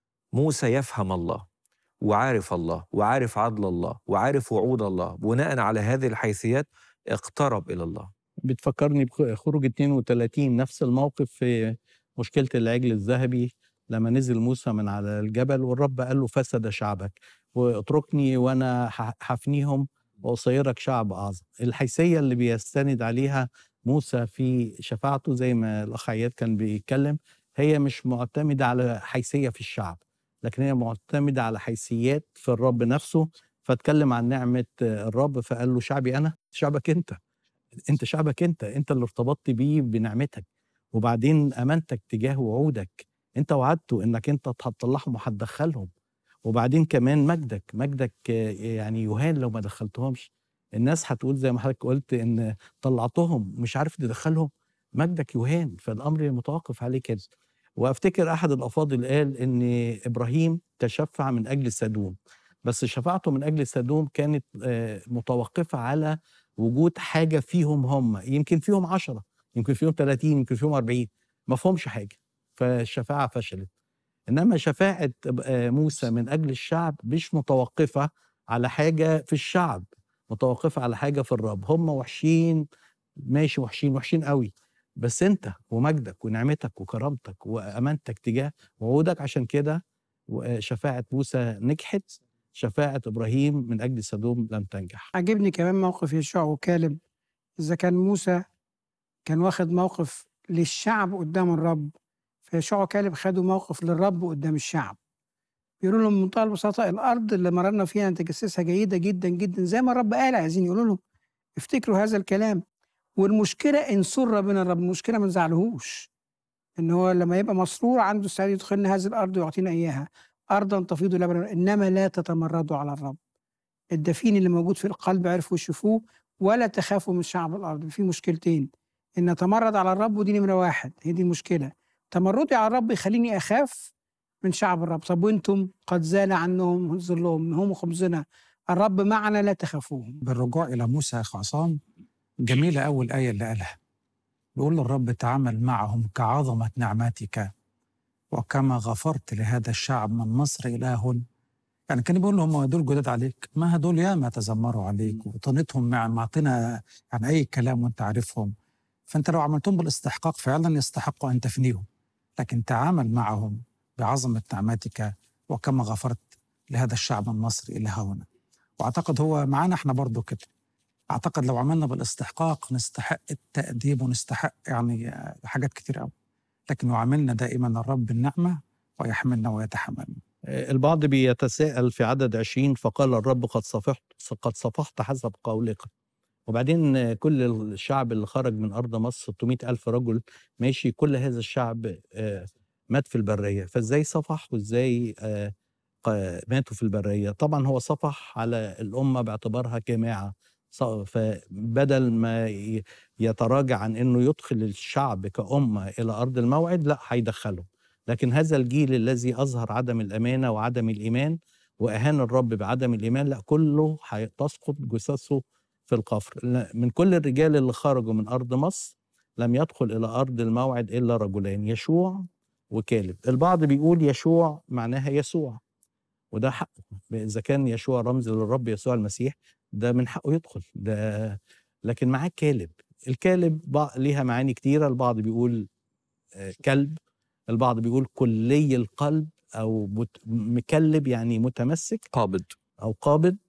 Speaker 4: موسى يفهم الله وعارف الله وعارف عدل الله وعارف وعود الله بناء على هذه الحيثيات اقترب إلى الله
Speaker 3: بتفكرني بخروج 32 نفس الموقف في مشكلة العجل الذهبي لما نزل موسى من على الجبل والرب قال له فسد شعبك واتركني وانا ح- حفنيهم واصيرك شعب اعظم الحيثيه اللي بيستند عليها موسى في شفاعته زي ما الاخ عياد كان بيتكلم هي مش معتمده على حيثيه في الشعب لكن هي معتمده على حيثيات في الرب نفسه فاتكلم عن نعمه الرب فقال له شعبي انا شعبك انت انت شعبك انت انت اللي ارتبطت بيه بنعمتك وبعدين امانتك تجاه وعودك انت وعدته انك انت هتطلعهم وهتدخلهم وبعدين كمان مجدك مجدك آه، يعني يهان لو ما دخلتهمش الناس هتقول زي ما حضرتك قلت ان طلعتهم مش عارف تدخلهم مجدك يهان فالامر متوقف عليه كده وافتكر احد الافاضل قال ان ابراهيم تشفع من اجل سدوم بس شفاعته من اجل سدوم كانت آه، متوقفه على وجود حاجه فيهم هم يمكن فيهم عشرة يمكن فيهم 30 يمكن فيهم 40 ما فيهمش حاجه فالشفاعه فشلت انما شفاعه آه، موسى من اجل الشعب مش متوقفه على حاجه في الشعب متوقفه على حاجه في الرب هم وحشين ماشي وحشين وحشين قوي بس انت ومجدك ونعمتك وكرامتك وامانتك تجاه وعودك عشان كده و- شفاعه موسى نجحت شفاعه ابراهيم من اجل سدوم لم تنجح
Speaker 5: عجبني كمان موقف يشوع وكالب إذا كان موسى كان واخد موقف للشعب قدام الرب فيشوع وكالب خدوا موقف للرب قدام الشعب بيقولوا لهم بمنتهى البساطة الأرض اللي مررنا فيها نتجسسها جيدة جدا جدا زي ما الرب قال عايزين يقولوا لهم افتكروا هذا الكلام والمشكلة إن سر بنا الرب المشكلة ما نزعلهوش إن هو لما يبقى مسرور عنده استعداد يدخلنا هذه الأرض ويعطينا إياها أرضا تفيض لبنا إنما لا تتمردوا على الرب الدفين اللي موجود في القلب عرفوا يشوفوه ولا تخافوا من شعب الارض في مشكلتين ان نتمرد على الرب ودي نمره واحد هي دي المشكله تمردي على الرب يخليني اخاف من شعب الرب طب وانتم قد زال عنهم ظلهم هم خبزنا الرب معنا لا تخافوهم
Speaker 1: بالرجوع إلى موسى يا أخ عصام جميلة أول الآية اللي قالها بيقول الرب تعامل معهم كعظمة نعمتك وكما غفرت لهذا الشعب من مصر إلى هن يعني كان بيقول لهم دول جداد عليك ما هدول ياما تذمروا عليك وطنتهم مع معطينا يعني أي كلام وأنت عارفهم فأنت لو عملتهم بالاستحقاق فعلا يستحقوا أن تفنيهم لكن تعامل معهم بعظمة نعمتك وكما غفرت لهذا الشعب من مصر إلى هنا واعتقد هو معانا احنا برضو كده اعتقد لو عملنا بالاستحقاق نستحق التأديب ونستحق يعني آه، حاجات كتير قوي لكن يعاملنا دائما الرب بالنعمة ويحملنا ويتحملنا
Speaker 3: آه، البعض بيتساءل في عدد 20 فقال الرب قد صفحت قد صفحت حسب قولك وبعدين آه، كل الشعب اللي خرج من أرض مصر 600 ألف رجل ماشي كل هذا الشعب آه، مات في البرية فإزاي صفح وإزاي آه، ق- ماتوا في البرية طبعا هو صفح على الأمة باعتبارها جماعة ص- فبدل ما ي- يتراجع عن أنه يدخل الشعب كأمة إلى أرض الموعد لا هيدخله لكن هذا الجيل الذي أظهر عدم الأمانة وعدم الإيمان وأهان الرب بعدم الإيمان لا كله هتسقط جثثه في القفر لا، من كل الرجال اللي خرجوا من أرض مصر لم يدخل إلى أرض الموعد إلا رجلان يشوع وكالب البعض بيقول يشوع معناها يسوع وده حقه إذا كان يشوع رمز للرب يسوع المسيح ده من حقه يدخل ده لكن معاه كالب الكالب بع- ليها معاني كتيرة البعض بيقول آه، كلب البعض بيقول كلي القلب أو مت- مكلب يعني متمسك
Speaker 4: قابض
Speaker 3: او قابض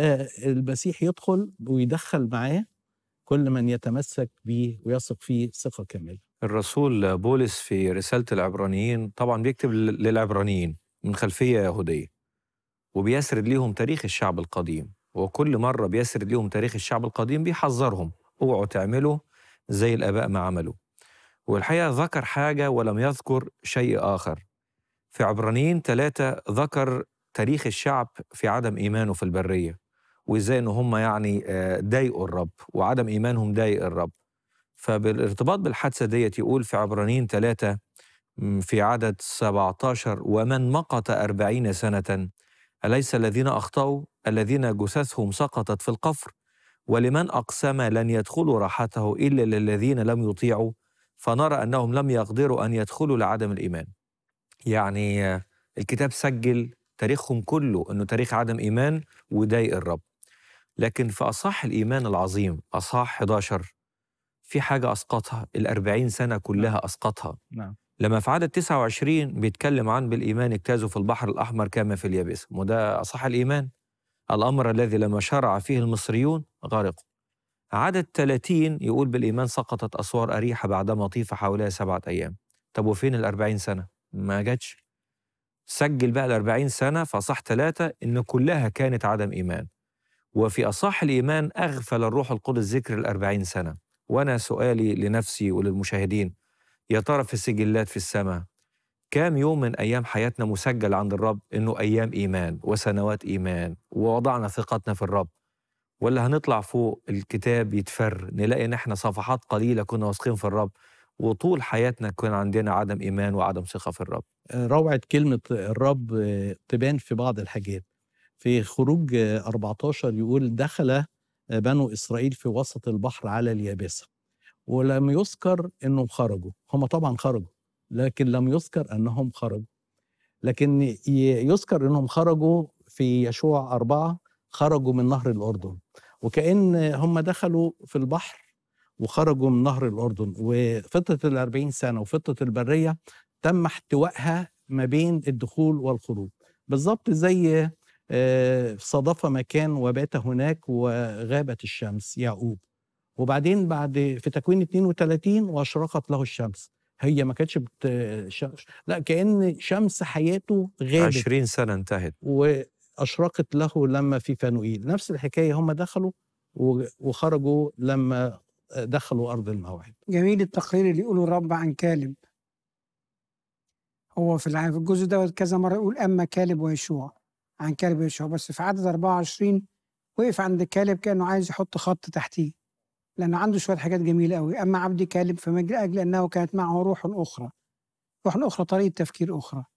Speaker 3: فالمسيح يدخل ويدخل معاه كل من يتمسك به ويثق فيه ثقه كامله
Speaker 4: الرسول بولس في رسالة العبرانيين طبعا بيكتب لل- للعبرانيين من خلفية يهودية وبيسرد ليهم تاريخ الشعب القديم وكل مرة بيسرد ليهم تاريخ الشعب القديم بيحذرهم اوعوا تعملوا زي الآباء ما عملوا والحقيقة ذكر حاجة ولم يذكر شيء آخر في عبرانيين ثلاثة ذكر تاريخ الشعب في عدم إيمانه في البرية وإزاي إن هم يعني آه، ضايقوا الرب وعدم إيمانهم ضايق الرب فبالارتباط بالحادثة ديت يقول في عبرانيين ثلاثة م، في عدد 17 ومن مقت أربعين سنة أليس الذين أخطأوا الذين جثثهم سقطت في القفر ولمن أقسم لن يدخلوا راحته إلا للذين لم يطيعوا فنرى أنهم لم يقدروا أن يدخلوا لعدم الإيمان يعني آه، الكتاب سجل تاريخهم كله أنه تاريخ عدم إيمان وضايق الرب لكن في أصح الإيمان العظيم أصح 11 في حاجة أسقطها الأربعين سنة كلها أسقطها
Speaker 3: نعم
Speaker 4: لما في عدد 29 بيتكلم عن بالإيمان اجتازوا في البحر الأحمر كما في اليابس وده أصح الإيمان الأمر الذي لما شرع فيه المصريون غرقوا عدد 30 يقول بالإيمان سقطت أسوار أريحة بعدما طيف حواليها سبعة أيام طب وفين الأربعين سنة؟ ما جاتش سجل بقى الأربعين سنة في أصح ثلاثة إن كلها كانت عدم إيمان وفي أصح الإيمان أغفل الروح القدس ذكر الأربعين سنة وأنا سؤالي لنفسي وللمشاهدين يا ترى في السجلات في السماء كام يوم من أيام حياتنا مسجل عند الرب إنه أيام إيمان وسنوات إيمان ووضعنا ثقتنا في الرب ولا هنطلع فوق الكتاب يتفر نلاقي إن إحنا صفحات قليلة كنا واثقين في الرب وطول حياتنا كان عندنا عدم إيمان وعدم ثقة في الرب
Speaker 3: آه، روعه كلمه الرب آه، تبان في بعض الحاجات في خروج آه، 14 يقول دخل آه، بنو اسرائيل في وسط البحر على اليابسه ولم يذكر انهم خرجوا هم طبعا خرجوا لكن لم يذكر انهم خرجوا لكن ي- يذكر انهم خرجوا في يشوع أربعة خرجوا من نهر الأردن وكأن هم دخلوا في البحر وخرجوا من نهر الأردن وفترة الأربعين سنة وفترة البرية تم احتوائها ما بين الدخول والخروج بالظبط زي آه، صادف مكان وبات هناك وغابت الشمس يعقوب وبعدين بعد في تكوين 32 واشرقت له الشمس هي ما كانتش بت... ش... لا كأن شمس حياته غابت
Speaker 4: 20 سنة انتهت
Speaker 3: واشرقت له لما في فانوئيل نفس الحكايه هم دخلوا و- وخرجوا لما دخلوا ارض الموعد
Speaker 5: جميل التقرير اللي يقوله الرب عن كالب هو في الع- في الجزء دوت كذا مرة يقول أما كالب ويشوع عن كالب ويشوع بس في عدد 24 وقف عند كالب كأنه عايز يحط خط تحتيه لأنه عنده شوية حاجات جميلة قوي أما عبدي كالب فمن أجل أنه كانت معه روح أخرى روح أخرى طريقة تفكير أخرى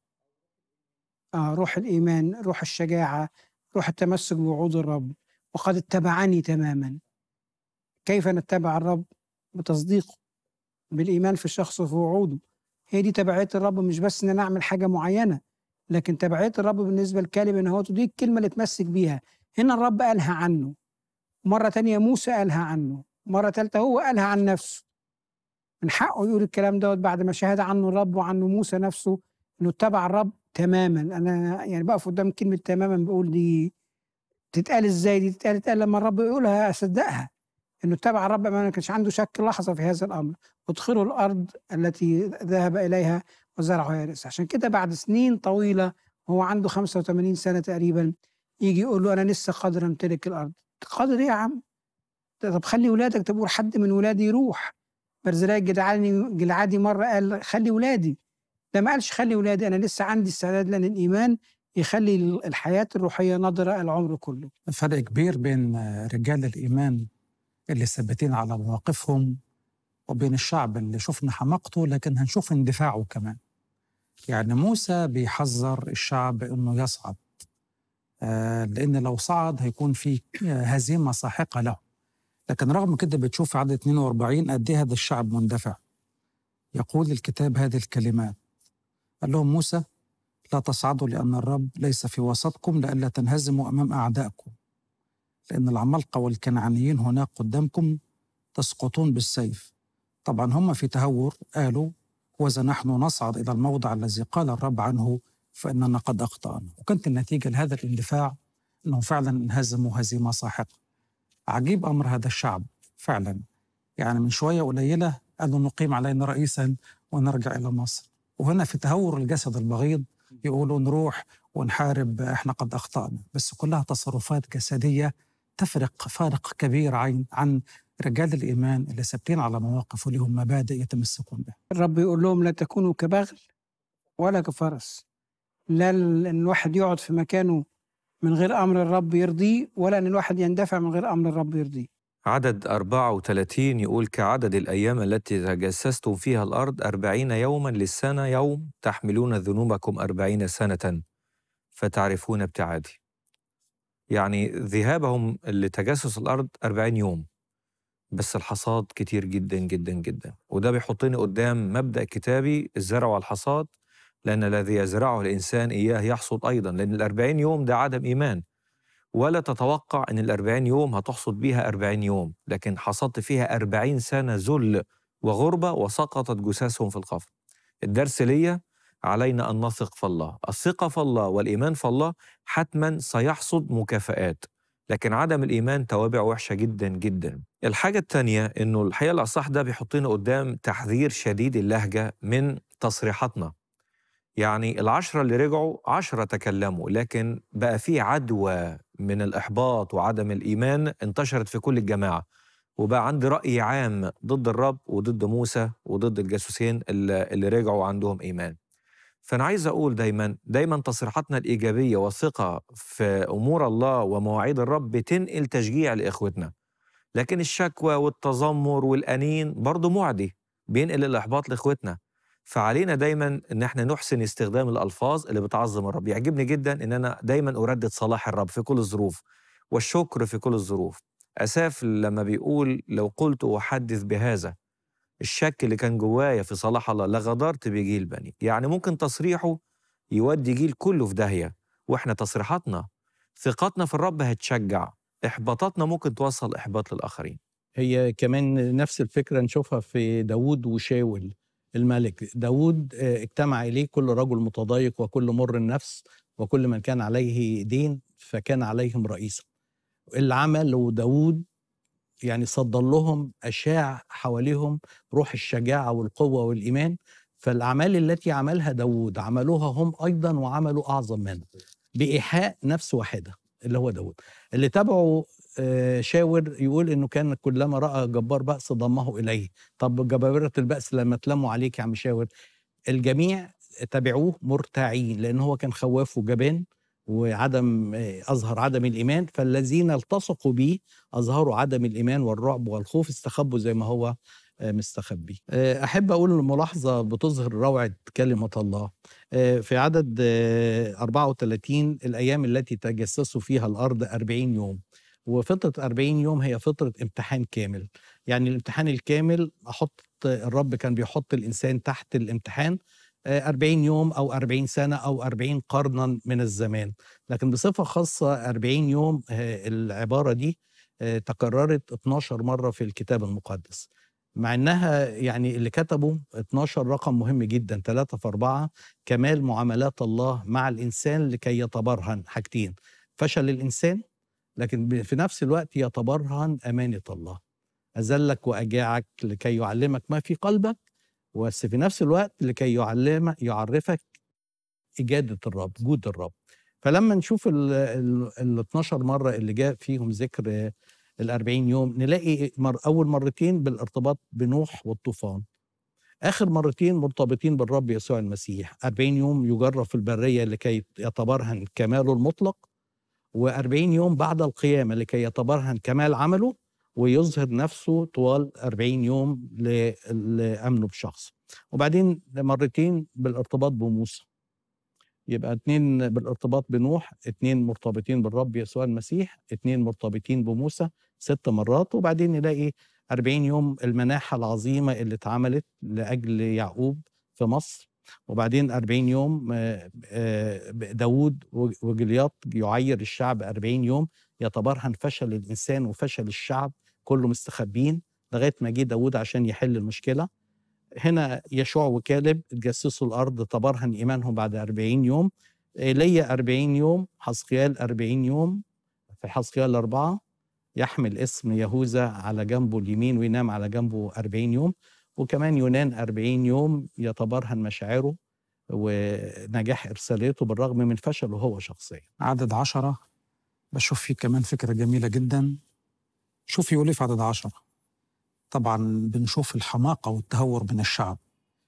Speaker 5: آه روح الإيمان روح الشجاعة روح التمسك بوعود الرب وقد اتبعني تماما كيف نتبع الرب بتصديقه بالإيمان في الشخص وفي وعوده هي دي تبعية الرب مش بس إن أنا أعمل حاجة معينة لكن تبعية الرب بالنسبة للكلمة إن هو دي الكلمة اللي اتمسك بيها هنا الرب قالها عنه مرة تانية موسى قالها عنه مرة تالتة هو قالها عن نفسه من حقه يقول الكلام دوت بعد ما شهد عنه الرب وعنه موسى نفسه انه اتبع الرب تماما انا يعني بقف قدام كلمه تماما بقول دي تتقال ازاي دي تتقال تتقال لما الرب يقولها اصدقها انه اتبع الرب ما كانش عنده شك لحظه في هذا الامر ادخلوا الارض التي ذهب اليها وزرعها يرث عشان كده بعد سنين طويله هو عنده 85 سنه تقريبا يجي يقول له انا لسه قادر امتلك الارض قادر ايه يا عم طب خلي ولادك تبقوا حد من ولادي يروح برزلاء الجدعاني جلعادي مره قال خلي ولادي ده ما قالش خلي ولادي انا لسه عندي استعداد لان الايمان يخلي الحياه الروحيه ناظره العمر كله
Speaker 1: فرق كبير بين رجال الإيمان اللي ثابتين على مواقفهم وبين الشعب اللي شفنا حماقته لكن هنشوف اندفاعه كمان يعني موسى بيحذر الشعب انه يصعد آه لان لو صعد هيكون في هزيمه ساحقه له لكن رغم كده بتشوف عدد 42 قد ايه هذا الشعب مندفع يقول الكتاب هذه الكلمات قال لهم موسى لا تصعدوا لأن الرب ليس في وسطكم لئلا تنهزموا أمام أعدائكم لأن العمالقة والكنعانيين هناك قدامكم تسقطون بالسيف طبعا هم في تهور قالوا وإذا نحن نصعد إلى الموضع الذي قال الرب عنه فإننا قد أخطأنا وكانت النتيجة لهذا الاندفاع أنهم فعلا انهزموا هزيمة ساحقة عجيب أمر هذا الشعب فعلا يعني من شوية قليلة قالوا نقيم علينا رئيسا ونرجع إلى مصر وهنا في تهور الجسد البغيض يقولوا نروح ونحارب احنا قد اخطانا بس كلها تصرفات جسديه تفرق فارق كبير عن عن رجال الايمان اللي ثابتين على مواقف ولهم مبادئ يتمسكون بها
Speaker 5: الرب يقول لهم لا تكونوا كبغل ولا كفرس لا ال- ان الواحد يقعد في مكانه من غير امر الرب يرضيه ولا ان الواحد يندفع من غير امر الرب يرضيه
Speaker 4: عدد 34 يقول كعدد الأيام التي تجسستم فيها الأرض أربعين يوما للسنة يوم تحملون ذنوبكم أربعين سنة فتعرفون ابتعادي يعني ذهابهم لتجسس الأرض أربعين يوم بس الحصاد كتير جدا جدا جدا وده بيحطني قدام مبدأ كتابي الزرع والحصاد لأن الذي يزرعه الإنسان إياه يحصد أيضا لأن الأربعين يوم ده عدم إيمان ولا تتوقع أن الأربعين يوم هتحصد بيها أربعين يوم لكن حصدت فيها أربعين سنة ذل وغربة وسقطت جثثهم في القفر الدرس ليا علينا أن نثق في الله الثقة في الله والإيمان في الله حتما سيحصد مكافآت لكن عدم الإيمان توابع وحشة جدا جدا الحاجة التانية أنه الحقيقة الأصح ده بيحطنا قدام تحذير شديد اللهجة من تصريحاتنا يعني العشرة اللي رجعوا عشرة تكلموا لكن بقى في عدوى من الإحباط وعدم الإيمان انتشرت في كل الجماعة وبقى عندي رأي عام ضد الرب وضد موسى وضد الجاسوسين اللي, اللي رجعوا عندهم إيمان فأنا عايز أقول دايما دايما تصريحاتنا الإيجابية والثقة في أمور الله ومواعيد الرب بتنقل تشجيع لإخوتنا لكن الشكوى والتذمر والأنين برضه معدي بينقل الإحباط لإخوتنا فعلينا دايما ان احنا نحسن استخدام الالفاظ اللي بتعظم الرب يعجبني جدا ان انا دايما اردد صلاح الرب في كل الظروف والشكر في كل الظروف اساف لما بيقول لو قلت احدث بهذا الشك اللي كان جوايا في صلاح الله لغدرت بجيل بني يعني ممكن تصريحه يودي جيل كله في داهيه واحنا تصريحاتنا ثقتنا في الرب هتشجع احباطاتنا ممكن توصل احباط للاخرين
Speaker 3: هي كمان نفس الفكرة نشوفها في داود وشاول الملك داود آه، اجتمع إليه كل رجل متضايق وكل مر النفس وكل من كان عليه دين فكان عليهم رئيسا اللي عمله داود يعني صدر لهم أشاع حواليهم روح الشجاعة والقوة والإيمان فالأعمال التي عملها داود عملوها هم أيضا وعملوا أعظم منه بإيحاء نفس واحدة اللي هو داود اللي تبعه آه، شاور يقول انه كان كلما راى جبار بأس ضمه اليه طب جبابره البأس لما تلموا عليك يا عم شاور الجميع تبعوه مرتعين لان هو كان خواف وجبان وعدم آه، اظهر عدم الايمان فالذين التصقوا به اظهروا عدم الايمان والرعب والخوف استخبوا زي ما هو آه، مستخبي آه، أحب أقول ملاحظة بتظهر روعة كلمة الله آه، في عدد آه، 34 الأيام التي تجسسوا فيها الأرض 40 يوم وفترة 40 يوم هي فترة امتحان كامل يعني الامتحان الكامل أحط الرب كان بيحط الإنسان تحت الامتحان آه، 40 يوم أو 40 سنة أو 40 قرنا من الزمان لكن بصفة خاصة 40 يوم آه، العبارة دي آه، تكررت 12 مرة في الكتاب المقدس مع انها يعني اللي كتبوا 12 رقم مهم جدا 3 في 4 كمال معاملات الله مع الانسان لكي يتبرهن حاجتين فشل الانسان لكن ب- في نفس الوقت يتبرهن امانه الله اذلك واجاعك لكي يعلمك ما في قلبك بس في نفس الوقت لكي يعلم يعرفك اجاده الرب جود الرب فلما نشوف ال ال- ال 12 مره اللي جاء فيهم ذكر ال 40 يوم نلاقي مر اول مرتين بالارتباط بنوح والطوفان اخر مرتين مرتبطين بالرب يسوع المسيح 40 يوم يجرب في البريه لكي يتبرهن كماله المطلق و40 يوم بعد القيامه لكي يتبرهن كمال عمله ويظهر نفسه طوال 40 يوم ل- لامنه بشخص وبعدين مرتين بالارتباط بموسى يبقى اتنين بالارتباط بنوح اتنين مرتبطين بالرب يسوع المسيح اتنين مرتبطين بموسى ست مرات وبعدين نلاقي 40 يوم المناحة العظيمة اللي اتعملت لأجل يعقوب في مصر وبعدين 40 يوم آه، آه، داوود وجلياط يعير الشعب 40 يوم يتبرهن فشل الإنسان وفشل الشعب كله مستخبين لغاية ما جه داوود عشان يحل المشكلة هنا يشوع وكالب اتجسسوا الأرض تبرهن إيمانهم بعد 40 يوم ايليا 40 يوم حسقيال 40 يوم في حسقيال أربعة يحمل اسم يهوذا على جنبه اليمين وينام على جنبه 40 يوم وكمان يونان 40 يوم يتبرهن مشاعره ونجاح إرساليته بالرغم من فشله هو شخصيا
Speaker 1: عدد عشرة بشوف فيه كمان فكرة جميلة جدا شوف يقول إيه في عدد عشرة طبعا بنشوف الحماقة والتهور من الشعب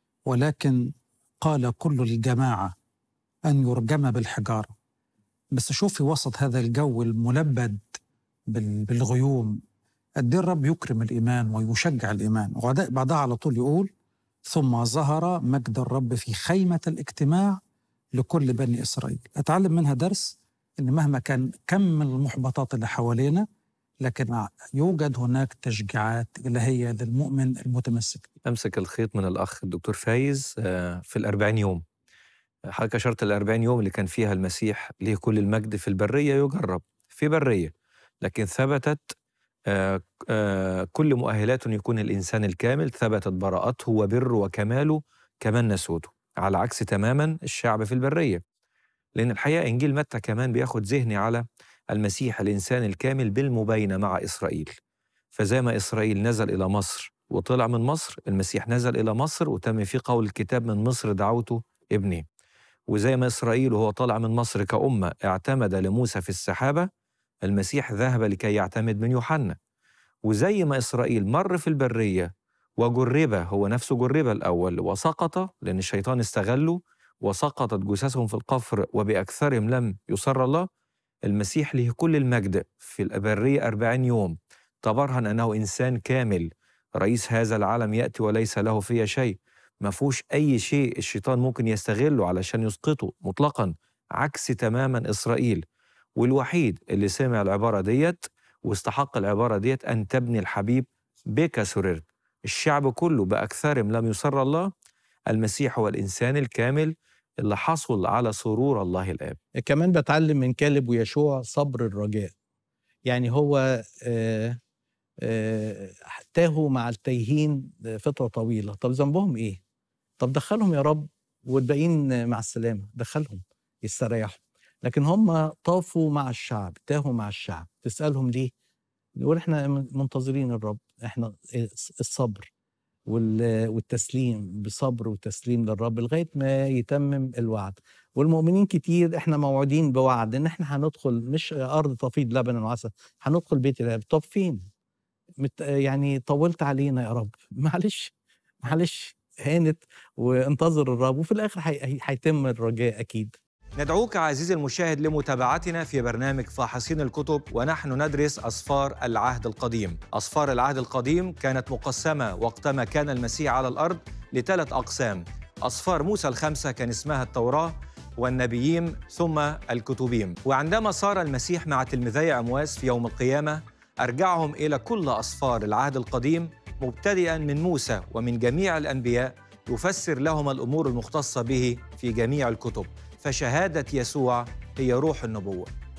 Speaker 1: ولكن قال كل الجماعة أن يرجم بالحجارة بس شوف في وسط هذا الجو الملبد بال- بالغيوم قد إيه الرب يكرم الإيمان ويشجع الإيمان وبعد- بعدها على طول يقول ثم ظهر مجد الرب في خيمة الاجتماع لكل بني إسرائيل أتعلم منها درس إن مهما كان كم المحبطات اللي حوالينا لكن يوجد هناك تشجيعات إلهية للمؤمن المتمسك
Speaker 4: امسك الخيط من الاخ الدكتور فايز آه، في الأربعين يوم حضرتك اشرت الأربعين يوم اللي كان فيها المسيح ليه كل المجد في البريه يجرب في بريه لكن ثبتت آه، آه، كل مؤهلات أن يكون الانسان الكامل ثبتت براءته وبره وكماله كمان نسوته على عكس تماما الشعب في البريه لان الحقيقه انجيل متى كمان بياخد ذهني على المسيح الانسان الكامل بالمباينه مع اسرائيل فزي ما اسرائيل نزل الى مصر وطلع من مصر المسيح نزل الى مصر وتم في قول الكتاب من مصر دعوته ابني وزي ما اسرائيل وهو طالع من مصر كامه اعتمد لموسى في السحابه المسيح ذهب لكي يعتمد من يوحنا وزي ما اسرائيل مر في البريه وجرب هو نفسه جرب الاول وسقط لان الشيطان استغله وسقطت جثثهم في القفر وباكثرهم لم يسر الله المسيح له كل المجد في البريه أربعين يوم تبرهن انه انسان كامل رئيس هذا العالم ياتي وليس له فيه شيء ما فيهوش اي شيء الشيطان ممكن يستغله علشان يسقطه مطلقا عكس تماما اسرائيل والوحيد اللي سمع العباره ديت واستحق العباره ديت ان تبني الحبيب بك سررت الشعب كله باكثرهم لم يسر الله المسيح هو الانسان الكامل اللي حصل على سرور الله الاب
Speaker 3: كمان بتعلم من كالب ويشوع صبر الرجاء يعني هو آه، آه، تاهوا مع التايهين فترة طويلة طب ذنبهم ايه طب دخلهم يا رب والباقيين مع السلامة دخلهم يستريحوا لكن هم طافوا مع الشعب تاهوا مع الشعب تسألهم ليه يقول احنا منتظرين الرب احنا الصبر وال- والتسليم بصبر وتسليم للرب لغايه ما يتمم الوعد والمؤمنين كتير احنا موعودين بوعد ان احنا هندخل مش ارض تفيض لبنا وعسل هندخل بيت الاب طب فين مت يعني طولت علينا يا رب معلش معلش هانت وانتظر الرب وفي الاخر هي- هي- هيتم الرجاء اكيد
Speaker 4: ندعوك عزيزي المشاهد لمتابعتنا في برنامج فاحصين الكتب ونحن ندرس أسفار العهد القديم أسفار العهد القديم كانت مقسمة وقتما كان المسيح على الأرض لثلاث أقسام أسفار موسى الخمسة كان اسمها التوراة والنبيين ثم الكتبيم وعندما صار المسيح مع تلميذي عمواس في يوم القيامة أرجعهم إلى كل أسفار العهد القديم مبتدئا من موسى ومن جميع الأنبياء يفسر لهم الأمور المختصة به في جميع الكتب فشهادة يسوع هي روح النبوة